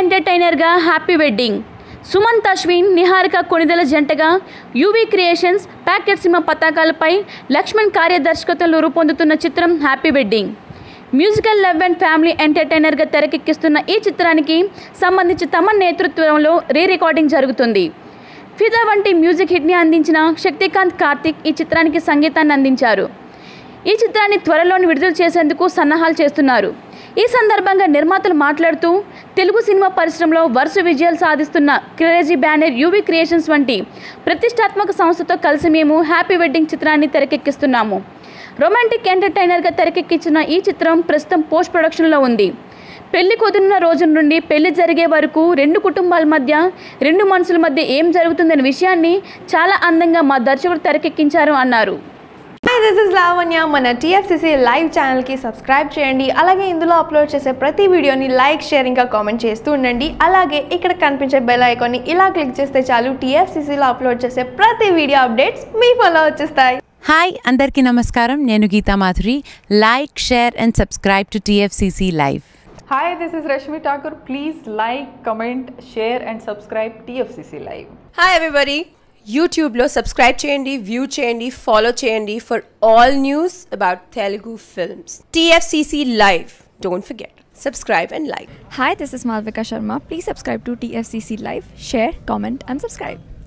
ఎంటర్టైనర్గా happy wedding Sumanth Ashwin Niharika Konidela జంటగా UV creations packet cinema పతాకాలపై లక్ష్మణ్ కార్యదర్శకత్వంలో రూపొందుతున్న చిత్రం happy wedding musical love and family ఎంటర్టైనర్గా తెరకెక్కిస్తున్న ఈ చిత్రానికి సంబంధించి తమ నేతృత్వంలో రీ రికార్డింగ్ జరుగుతుంది ఫిదా వంటి మ్యూజిక్ హిట్ని అందించిన శక్తికాంత్ కార్తిక్ ఈ చిత్రానికి సంగీతాన్ని అందించారు ఈ చిత్రాన్ని త్వరలోనే విడుదల చేసేందుకు సన్నాహాలు చేస్తున్నారు ఈ సందర్భంగా నిర్మాతలు మాట్లాడుతూ తెలుగు సినిమా పరిశ్రమలో వరుస విజయాలు సాధిస్తున్న క్రేజీ బ్యానర్ యూవీ క్రియేషన్స్ వంటి ప్రతిష్టాత్మక సంస్థతో కలిసి మేము హ్యాపీ వెడ్డింగ్ చిత్రాన్ని తెరకెక్కిస్తున్నాము రొమాంటిక్ ఎంటర్టైనర్గా తెరకెక్కించిన ఈ చిత్రం ప్రస్తుతం పోస్ట్ ప్రొడక్షన్లో ఉంది పెళ్లి కుదిరిన రోజు నుండి పెళ్లి జరిగే వరకు రెండు కుటుంబాల మధ్య రెండు మనుషుల మధ్య ఏం జరుగుతుందనే విషయాన్ని చాలా అందంగా మా దర్శకుడు తెరకెక్కించారు అన్నారు హాయ్ దిస్ ఇస్ లావణ్య మన టీఎఫ్సిసి లైవ్ ఛానల్కి సబ్స్క్రైబ్ చేయండి అలాగే ఇందులో అప్లోడ్ చేసే ప్రతి వీడియోని లైక్ షేర్ ఇంకా కామెంట్ చేస్తూ ఉండండి అలాగే ఇక్కడ కనిపించే బెల్ ఐకాన్ని ఇలా క్లిక్ చేస్తే చాలు టీఎఫ్సిసిలో అప్లోడ్ చేసే ప్రతి వీడియో అప్డేట్స్ మీ ఫోన్లో వచ్చేస్తాయి హాయ్ అందరికీ నమస్కారం నేను Geetha Madhuri like share and subscribe to TFCC live Hi, this is Rashmi Thakur. Please like, comment, share, and subscribe TFCC Live. Hi everybody యూట్యూబ్లో సబ్స్క్రైబ్ చేయండి వ్యూ చేయండి ఫాలో చేయండి for all news about Telugu films TFCC live don't forget subscribe and like Hi, this is Malvika Sharma. Please subscribe to TFCC Live, share, comment, and subscribe.